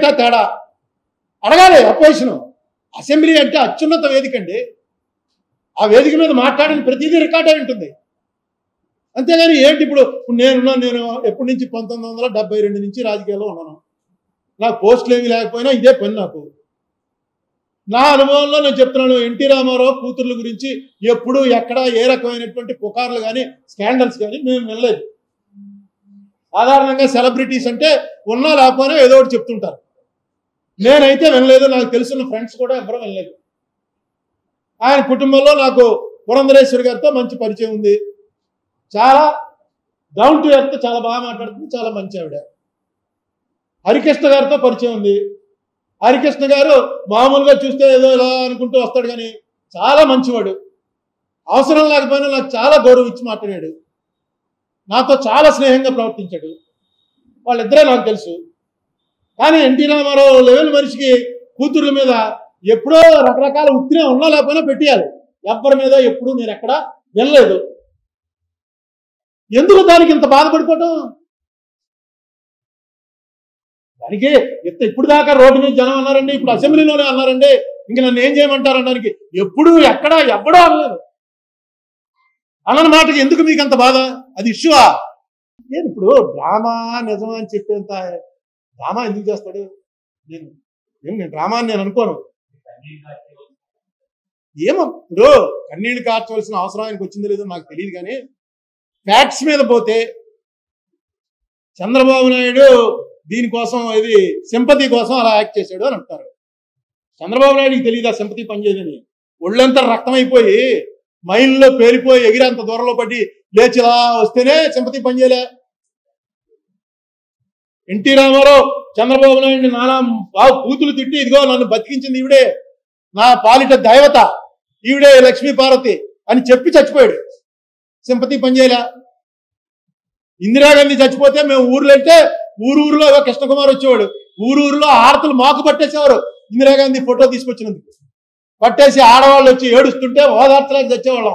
ఏంటా తేడా అడగాలి అపోజిషన్ అసెంబ్లీ అంటే అత్యున్నత వేదిక అండి ఆ వేదిక మీద మాట్లాడిన ప్రతిదీ రికార్డ్ అయి ఉంటుంది అంతేగాని ఏంటి ఇప్పుడు ఇప్పుడు నేనున్నా నేను ఎప్పటి నుంచి పంతొమ్మిది వందల డెబ్బై రెండు నుంచి రాజకీయాల్లో ఉన్నాను నాకు పోస్టులు ఏమి లేకపోయినా ఇదే పని నాకు నా అనుభవంలో నేను చెప్తున్నాను ఎన్టీ రామారావు కూతుర్ల గురించి ఎప్పుడు ఎక్కడ ఏ రకమైనటువంటి పుకార్లు కానీ స్కాండల్స్ కానీ మేము వినలేదు సాధారణంగా సెలబ్రిటీస్ అంటే ఉన్నా లేకపోయినా ఏదో ఒకటి చెప్తుంటారు నేనైతే వినలేదు నాకు తెలుసున్న ఫ్రెండ్స్ కూడా ఎవరూ వినలేదు ఆయన కుటుంబంలో నాకు పురంధరేశ్వరి గారితో మంచి పరిచయం ఉంది చాలా డౌన్ టు ఎర్త్ చాలా బాగా మాట్లాడుతుంది చాలా మంచి ఆవిడ హరికృష్ణ గారితో పరిచయం ఉంది హరికృష్ణ గారు మామూలుగా చూస్తే ఏదో ఇలా అనుకుంటూ వస్తాడు కానీ చాలా మంచివాడు అవసరం లేకపోయినా నాకు చాలా గౌరవం ఇచ్చి మాట్లాడాడు నాతో చాలా స్నేహంగా ప్రవర్తించాడు వాళ్ళిద్దరే నాకు తెలుసు కానీ ఎన్టీ రామారావు లెవెల్ మనిషికి కూతుర్ల మీద ఎప్పుడో రకరకాల ఉత్తినే ఉన్నా లేకపోయినా పెట్టేయాలి ఎవ్వరి మీద ఎప్పుడు నేను ఎక్కడ వెళ్ళలేదు ఎందుకు దానికి ఇంత బాధపడిపోవటం దానికి ఎత్త ఇప్పుడు దాకా రోడ్డు మీద జనం అన్నారండి ఇప్పుడు అసెంబ్లీలోనే అన్నారండి ఇంక నన్ను ఏం చేయమంటారు దానికి ఎప్పుడు ఎక్కడ ఎవ్వడో అనలేదు అన్న మాటకి ఎందుకు మీకు అంత బాధ అది ఇష్యూవా నేను ఇప్పుడు డ్రామా నిజమా అని చెప్పేంత డ్రామా ఎందుకు చేస్తాడు నేను ఏం నేను డ్రామా అని నేను అనుకోను ఏమో ఇప్పుడు కన్నీళ్ళు కార్చవలసిన అవసరం ఆయనకు వచ్చిందో లేదో నాకు తెలియదు కానీ ఫ్యాక్ట్స్ మీద పోతే చంద్రబాబు నాయుడు దీనికోసం ఇది సింపతి కోసం అలా యాక్ట్ చేశాడు అని అంటారు చంద్రబాబు నాయుడికి తెలియదా సింపతి పనిచేయదని ఒళ్ళంతా రక్తమైపోయి మైల్లో పేలిపోయి ఎగిరంత దూరంలో పడి లేచి ఇలా వస్తేనే సింపతి పనిచేయలే ఎన్టీ రామారావు చంద్రబాబు నాయుడిని నానా బాగు కూతులు తిట్టి ఇదిగో నన్ను బతికించింది ఈవిడే నా పాలిట దైవత ఈవిడే లక్ష్మీ పార్వతి అని చెప్పి చచ్చిపోయాడు సింపతి పనిచేయలే ఇందిరాగాంధీ చచ్చిపోతే మేము ఊర్లో వెళ్తే ఊరు ఊరిలో ఏవో కృష్ణకుమార్ వచ్చేవాడు ఊరు ఊరిలో ఆడతలు మాకు పట్టేసేవారు ఇందిరాగాంధీ ఫోటో తీసుకొచ్చినందుకు పట్టేసి ఆడవాళ్ళు వచ్చి ఏడుస్తుంటే ఓదార్చలేక చచ్చేవాళ్ళం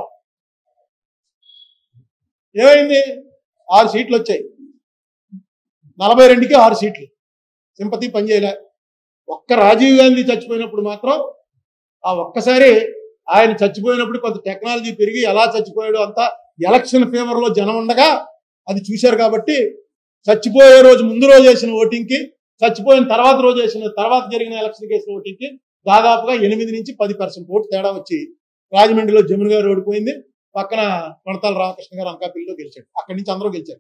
ఏమైంది ఆరు సీట్లు వచ్చాయి నలభై రెండుకి ఆరు సీట్లు సింపతి పనిచేయలే ఒక్క రాజీవ్ గాంధీ చచ్చిపోయినప్పుడు మాత్రం ఆ ఒక్కసారి ఆయన చచ్చిపోయినప్పుడు కొంత టెక్నాలజీ పెరిగి ఎలా చచ్చిపోయాడు అంతా ఎలక్షన్ ఫేవర్లో జనం ఉండగా అది చూశారు కాబట్టి చచ్చిపోయే రోజు ముందు రోజు వేసిన ఓటింగ్కి చచ్చిపోయిన తర్వాత రోజు వేసిన తర్వాత జరిగిన ఎలక్షన్ వేసిన ఓటింగ్కి దాదాపుగా ఎనిమిది నుంచి పది పర్సెంట్ ఓటు తేడా వచ్చి రాజమండ్రిలో జమున గారు ఓడిపోయింది పక్కన కొనతాల రామకృష్ణ గారు అంకాపల్లిలో గెలిచాడు అక్కడి నుంచి అందరూ గెలిచారు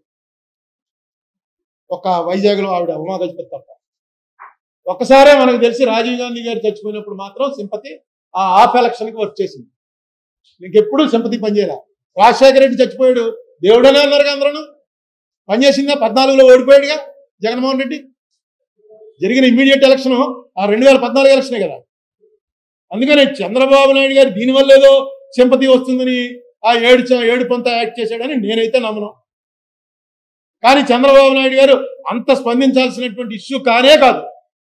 ఒక వైజాగ్లో ఆవిడ ఉమా గజపతి తప్ప ఒక్కసారే మనకు తెలిసి రాజీవ్ గాంధీ గారు చచ్చిపోయినప్పుడు మాత్రం సింపతి ఆ ఆఫ్ ఎలక్షన్కి వర్క్ చేసింది ఇంకెప్పుడు సింపతి పనిచేయలే రాజశేఖర రెడ్డి చచ్చిపోయాడు దేవుడనే అన్నారు అందరూ పనిచేసిందా పద్నాలుగులో ఓడిపోయాడుగా జగన్మోహన్ రెడ్డి జరిగిన ఇమ్మీడియట్ ఎలక్షన్ ఆ రెండు వేల పద్నాలుగు ఎలక్షనే కదా అందుకని చంద్రబాబు నాయుడు గారు దీనివల్ల ఏదో సింపతి వస్తుందని ఆ ఏడు చ- ఏడు పంత యాక్ట్ చేశాడని నేనైతే నమ్మను కానీ చంద్రబాబు నాయుడు గారు అంత స్పందించాల్సినటువంటి ఇష్యూ కానే కాదు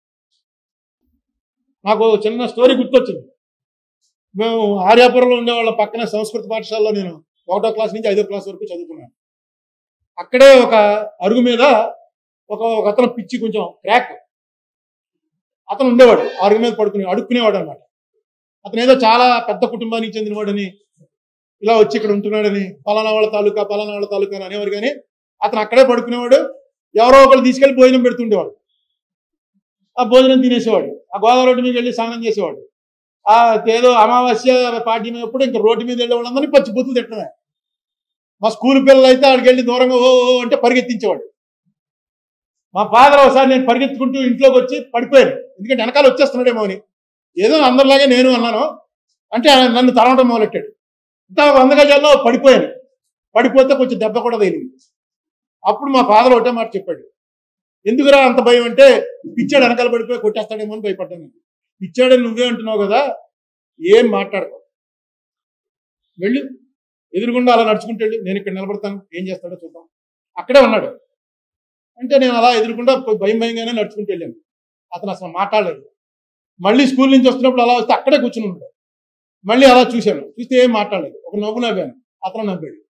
నాకు చిన్న స్టోరీ గుర్తొచ్చింది మేము ఆర్యాపురంలో ఉండేవాళ్ళ పక్కన సంస్కృత పాఠశాలలో నేను ఒకటో క్లాస్ నుంచి ఐదో క్లాస్ వరకు చదువుకున్నాను అక్కడే ఒక అరుగు మీద ఒక ఒక అతను పిచ్చి కొంచెం క్రాక్ అతను ఉండేవాడు అరుగు మీద పడుకునే అడుక్కునేవాడు అనమాట అతను ఏదో చాలా పెద్ద కుటుంబానికి చెందినవాడని ఇలా వచ్చి ఇక్కడ ఉంటున్నాడని పలానా వాళ్ళ తాలూకా పలానా వాళ్ళ తాలూకా అని అనేవారు కానీ అతను అక్కడే పడుకునేవాడు ఎవరో ఒకరు తీసుకెళ్లి భోజనం పెడుతుండేవాడు ఆ భోజనం తినేసేవాడు ఆ గోదావరి రోడ్డు మీద వెళ్ళి స్నానం చేసేవాడు ఆ ఏదో అమావాస్య పాడ్యం ఎప్పుడు ఇంకా రోడ్డు మీద వెళ్ళే వాళ్ళందరినీ పచ్చి బూతులు తిట్టడమే మా స్కూల్ పిల్లలు అయితే ఆడికి వెళ్ళి దూరంగా ఓ ఓ అంటే పరిగెత్తించేవాడు మా ఫాదర్ ఒకసారి నేను పరిగెత్తుకుంటూ ఇంట్లోకి వచ్చి పడిపోయాను ఎందుకంటే వెనకాల వచ్చేస్తున్నాడేమో అని ఏదో అందరిలాగే నేను అన్నాను అంటే ఆయన నన్ను తరవడం మొదలెట్టాడు ఇంత వంద గజాల్లో పడిపోయాను పడిపోతే కొంచెం దెబ్బ కూడా తగిలింది అప్పుడు మా ఫాదర్ ఒకటే మాట చెప్పాడు ఎందుకురా అంత భయం అంటే పిచ్చాడు వెనకాల పడిపోయి కొట్టేస్తాడేమో అని భయపడ్డాను పిచ్చాడని నువ్వే అంటున్నావు కదా ఏం మాట్లాడకు వెళ్ళు ఎదురుగుండా అలా నడుచుకుంటూ వెళ్ళి నేను ఇక్కడ నిలబడతాను ఏం చేస్తాడో చూద్దాం అక్కడే ఉన్నాడు అంటే నేను అలా ఎదురుకుండా పోయి భయం భయంగానే నడుచుకుంటూ వెళ్ళాను అతను అసలు మాట్లాడలేదు మళ్ళీ స్కూల్ నుంచి వస్తున్నప్పుడు అలా వస్తే అక్కడే కూర్చుని ఉన్నాడు మళ్ళీ అలా చూశాను చూస్తే ఏం మాట్లాడలేదు ఒక నవ్వు నవ్వాను అతను నవ్వాడు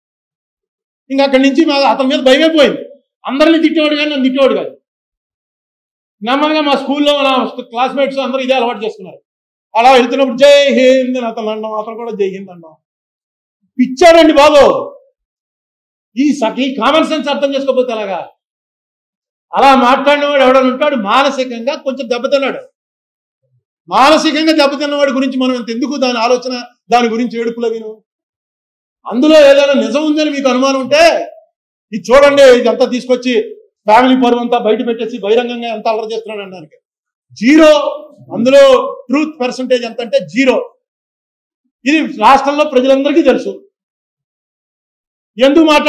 ఇంకా అక్కడి నుంచి మా- అతని మీద భయమే పోయింది అందరిని తిట్టేవాడు కానీ నన్ను తిట్టేవాడు కాదు నెమ్మదిగా మా స్కూల్లో నా క్లాస్మేట్స్ అందరూ ఇదే అలవాటు చేసుకున్నారు అలా వెళ్తున్నప్పుడు జై హింద్ అని అతను అనడం అతను కూడా జై హింద్ అనడం పిచ్చాడండి బాబు ఈ స- ఈ కామన్ సెన్స్ అర్థం చేసుకోకపోతే అలాగా అలా మాట్లాడినవాడు ఎవడని ఉంటాడు మానసికంగా కొంచెం దెబ్బతిన్నాడు మానసికంగా దెబ్బతిన్నవాడి గురించి మనం ఇంత ఎందుకు దాని ఆలోచన దాని గురించి ఏడుపులో విను అందులో ఏదైనా నిజం ఉందని మీకు అనుమానం ఉంటే ఇది చూడండి ఇదంతా తీసుకొచ్చి ఫ్యామిలీ పరువు అంతా బయట పెట్టేసి బహిరంగంగా ఎంత అల్లరి చేస్తున్నాడు అనడానికి జీరో అందులో ట్రూత్ పర్సంటేజ్ ఎంత అంటే జీరో ఇది రాష్ట్రంలో ప్రజలందరికీ తెలుసు ఎందుకు మాట్లా